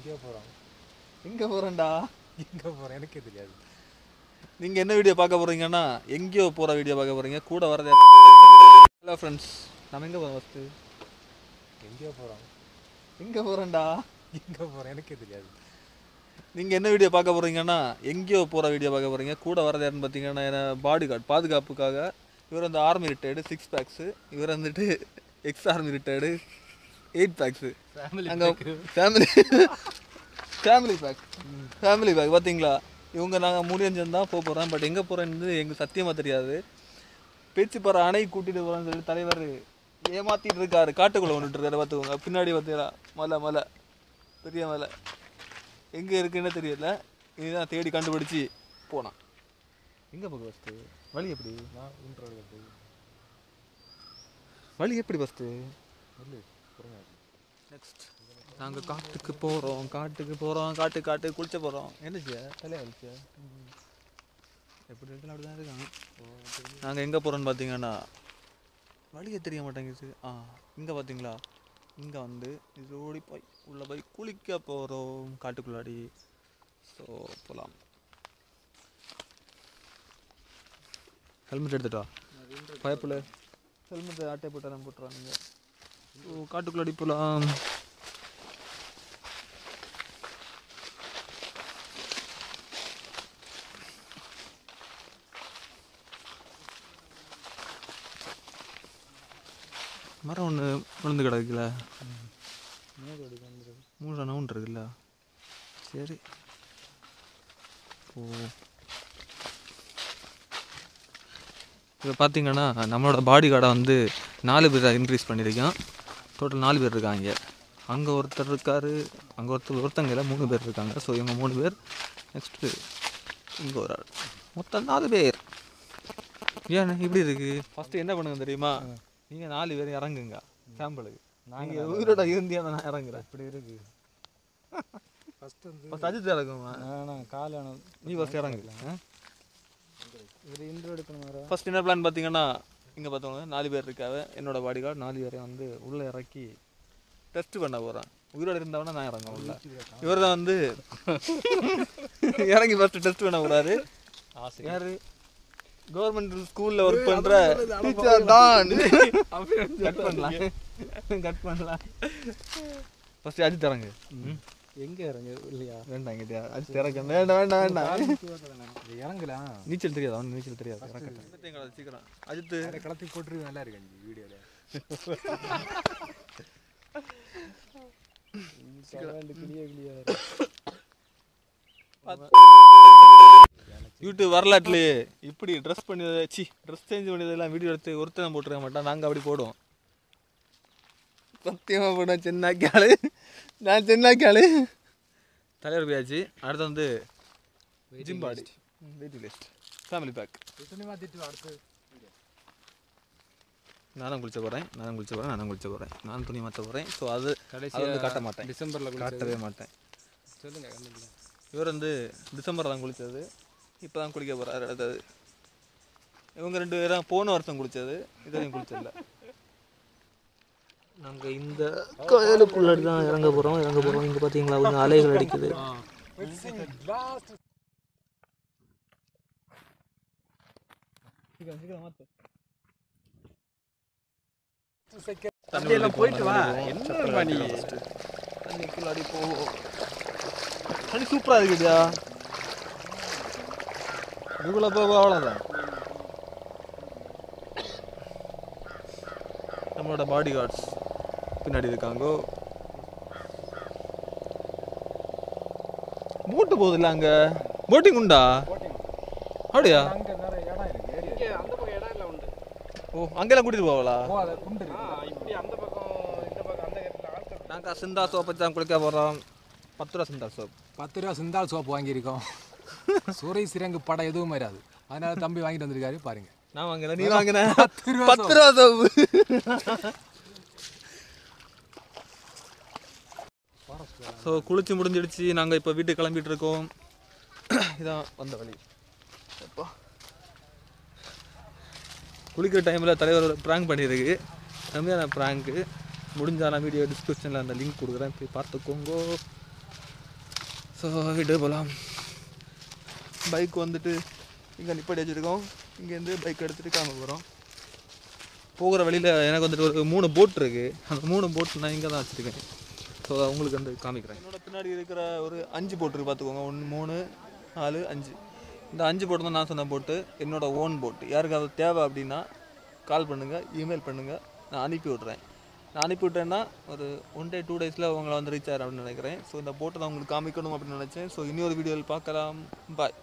எங்கேயோ போகிறோம் எங்கே போகிறேன்டா எங்கே போகிறோம் எனக்கே தெரியாது நீங்கள் என்ன வீடியோ பார்க்க போகிறீங்கன்னா எங்கேயோ போகிற வீடியோ பார்க்க போகிறீங்க கூட வரதே ஹலோ ஃப்ரெண்ட்ஸ் நம்ம எங்கே போகிறோம் ஃபஸ்ட்டு எங்கேயோ போகிறோம் எங்கே போகிறேன்டா எங்கே போகிறோம் எனக்கே தெரியாது நீங்கள் என்ன வீடியோ பார்க்க போகிறீங்கன்னா எங்கேயோ போகிற வீடியோ பார்க்க போகிறீங்க கூட வரது யாருன்னு பார்த்தீங்கன்னா பாடி கார்டு பாதுகாப்புக்காக இவர் வந்து ஆர்மி ரிட்டையர்டு சிக்ஸ் பேக்ஸு இவர் வந்துட்டு ex army retired eight packs அங்கே family family pack family pack பார்த்தீங்களா இவங்க நாங்கள் முடியஞ்சு தான் போக போகிறோம் பட் எங்கே போகிறேன்னு எங்களுக்கு சத்தியமாக தெரியாது பேச்சுப்பாறை அணை கூட்டிகிட்டு போகிறோன்னு சொல்லி தலைவர் ஏமாத்திட்டு இருக்காரு காட்டுக்குள்ளே வந்துட்டு இருக்காரு பார்த்துக்கோங்க பின்னாடி பார்த்தீங்களா மலை மலை பெரிய மலை எங்கே இருக்குன்னு தெரியல இதுதான் தேடி கண்டுபிடிச்சி போனான் எங்கே போக ஃபஸ்ட்டு வழி எப்படி நான் இன்ட்ரோடு போய் வழி எப்படி ஃபஸ்ட்டு சொல்லு பொறுங்க நெக்ஸ்ட் நாங்கள் காட்டுக்கு போகிறோம் காட்டுக்கு போகிறோம் காட்டு காட்டு குளிச்ச போகிறோம் என்ன செய்ய தலையா வலிச்ச எப்படி இருக்கலாம் அப்படி தான் இருக்காங்க நாங்கள் எங்கே போகிறோன்னு பார்த்தீங்கன்னா வழியே தெரிய மாட்டேங்குது ஆ இங்கே பார்த்தீங்களா இங்கே வந்து இது ஓடி போய் உள்ளே போய் குளிக்க போகிறோம் காட்டுக்குள்ளாடி ஸோ போகலாம் ஹெல்மெட் எடுத்துட்டா பயப்பில் ஹெல்மெட் ஆட்டை போட்டாலும் போட்டுறானுங்க ஸோ காட்டுக்குள்ளாடி போகலாம் மரம் ஒன்று விழுந்து கிடக்குல மூணு நவுண்டு இருக்குல்ல சரி ஓ இப்போ பார்த்தீங்கன்னா நம்மளோட பாடி கார்டை வந்து நாலு பேர் இன்க்ரீஸ் பண்ணியிருக்கோம் டோட்டல் நாலு பேர் இருக்காங்க அங்கே ஒருத்தர் இருக்கார் அங்கே ஒருத்தர் ஒருத்தங்க இல்லை மூணு பேர் இருக்காங்க ஸோ இவங்க மூணு பேர் நெக்ஸ்ட்டு இங்கே ஒரு ஆள் மொத்தம் நாலு பேர் ஏன் இப்படி இருக்கு ஃபஸ்ட்டு என்ன பண்ணுங்க தெரியுமா நீங்கள் நாலு பேர் இறங்குங்க சாம்பிளுக்கு நீங்கள் உயிரோட இருந்தியா நான் இறங்குறேன் இப்படி இருக்கு ஃபஸ்ட்டு வந்து ஃபஸ்ட் அஜித் இறங்குமா நான் காலான நீ ஃபஸ்ட் இறங்கு இவர் இன்ட்ரோ எடுக்கணும் ஃபர்ஸ்ட் என்ன பிளான் பார்த்தீங்கன்னா இங்கே பார்த்தவங்க நாலு பேர் இருக்காவ என்னோட பாடி கார்டு நாலு பேரையும் வந்து உள்ளே இறக்கி டெஸ்ட் பண்ண போகிறேன் உயிரோட இருந்தவனா நான் இறங்க உள்ள இவர் தான் வந்து இறங்கி ஃபர்ஸ்ட் டெஸ்ட் பண்ண போகிறாரு யாரு கவர்மெண்ட் ஸ்கூலில் ஒர்க் பண்ணுற டீச்சர் தான் கட் பண்ணலாம் கட் பண்ணலாம் ஃபர்ஸ்ட் அஜித் இறங்கு ம். எங்கே இறங்க இல்லையா வேண்டாம் கிட்டே அஜித் இறங்க வேண்டாம் வேண்டாம் வேண்டாம் இது இறங்கலாம் நீச்சல் தெரியாது அவனுக்கு நீச்சல் தெரியாது இறக்கட்டும் சீக்கிரம் அஜித் அதை கலத்தி போட்டுருக்கு நல்லா இருக்கு அஞ்சு வீடியோவில் கிளிய கிளிய யூடியூப் வரலாற்றுலையே இப்படி ட்ரெஸ் பண்ணி சி ட்ரெஸ் சேஞ்ச் பண்ணதெல்லாம் வீடியோ எடுத்து ஒருத்தன் போட்டுருக்க மாட்டான் நாங்கள் அப்படி போடுவோம் சத்தியமாக போடுவோம் சென்னாக்கி ஆளு நான் சென்னாக்கி ஆளு தலைவர் போயாச்சு அடுத்து வந்து gym body weight list family pack துணி மாற்றிட்டு அடுத்து நானும் குளிச்ச போகிறேன் நானும் குளிச்ச போகிறேன் நானும் குளிச்ச போகிறேன் நானும் துணி மாற்ற போகிறேன் ஸோ அது அது வந்து காட்ட மாட்டேன் டிசம்பரில் காட்டவே மாட்டேன் சொல்லுங்க இவர் வந்து டிசம்பர் தான் குளித்தது இப்போ தான் குளிக்க போகிறாரு அடுத்தது இவங்க ரெண்டு பேரும் போன வருஷம் குளித்தது இதையும் குளிச்சதில்ல நாங்கள் இந்த கோயிலுக்குள்ளாடி தான் இறங்க போகிறோம் இறங்க போகிறோம் இங்கே பார்த்தீங்களா கொஞ்சம் அலைகள் அடிக்குது தண்ணியெல்லாம் போயிட்டு வா என்ன பண்ணி தண்ணிக்குள்ளாடி போவோம் தண்ணி சூப்பராக இருக்குதுயா இதுக்குள்ளே போக அவ்வளோதான் நம்மளோட பாடி கார்ட்ஸ் பின்னாடி இருக்காங்கோ போட்டு போகுதுல்ல அங்க போட்டிங் உண்டா அப்படியா அங்கே நிறைய இடம் இருக்கு ஏரியா அந்த பக்கம் இடம் இல்லை உண்டு ஓ அங்கெல்லாம் கூட்டிட்டு போவாளா ஓ அதை குண்டு இருக்கு ஆ இப்படி அந்த பக்கம் இந்த பக்கம் அந்த இடத்துல ஆட்கள் நாங்கள் சிந்தா சோப்பை தான் குளிக்க போகிறோம் பத்து ரூபா சிந்தா சோப் பத்து ரூபா சிந்தால் சோப்பு வாங்கியிருக்கோம் சுரை சிறங்கு படம் எதுவும் வராது அதனால தம்பி வாங்கிட்டு வந்திருக்காரு பாருங்க நான் வாங்கினேன் நீ வாங்கின பத்து ரூபா பத்து ரூபா சோப்பு ஸோ குளிச்சு முடிஞ்சிடுச்சு நாங்கள் இப்போ வீட்டுக்கு கிளம்பிட்டு இருக்கோம் இதான் வந்த வழி எப்பா குளிக்கிற டைமில் தலைவர் ப்ராங்க் பண்ணியிருக்கு செம்மையான ப்ராங்க்கு முடிஞ்சா நான் வீடியோ டிஸ்கிரிப்ஷனில் அந்த லிங்க் கொடுக்குறேன் போய் பார்த்துக்கோங்க ஸோ வீட்டு போகலாம் பைக் வந்துட்டு இங்கே நிப்பாட்டி வச்சுருக்கோம் இங்கேருந்து பைக் எடுத்துகிட்டு கிளம்ப போகிறோம் போகிற வழியில் எனக்கு வந்துட்டு ஒரு மூணு போட் இருக்குது அந்த மூணு போட் நான் இங்கே தான் வச்சுருக்கேன் ஸோ உங்களுக்கு வந்து காமிக்கிறேன் என்னோட பின்னாடி இருக்கிற ஒரு அஞ்சு போட் இருக்கு பார்த்துக்கோங்க ஒன்று மூணு நாலு அஞ்சு இந்த அஞ்சு போட்டு தான் நான் சொன்ன போட்டு என்னோட ஓன் போட்டு யாருக்காவது தேவை அப்படின்னா கால் பண்ணுங்கள் இமெயில் பண்ணுங்கள் நான் அனுப்பி விட்றேன் நான் அனுப்பி விட்டேன்னா ஒரு ஒன் டே டூ டேஸில் உங்களை வந்து ரீச் ஆகிற அப்படின்னு நினைக்கிறேன் ஸோ இந்த போட்டை நான் உங்களுக்கு காமிக்கணும் அப்படின்னு நினச்சேன் ஸோ இன்னொரு வீடியோவில் பார்க்கலாம் பாய்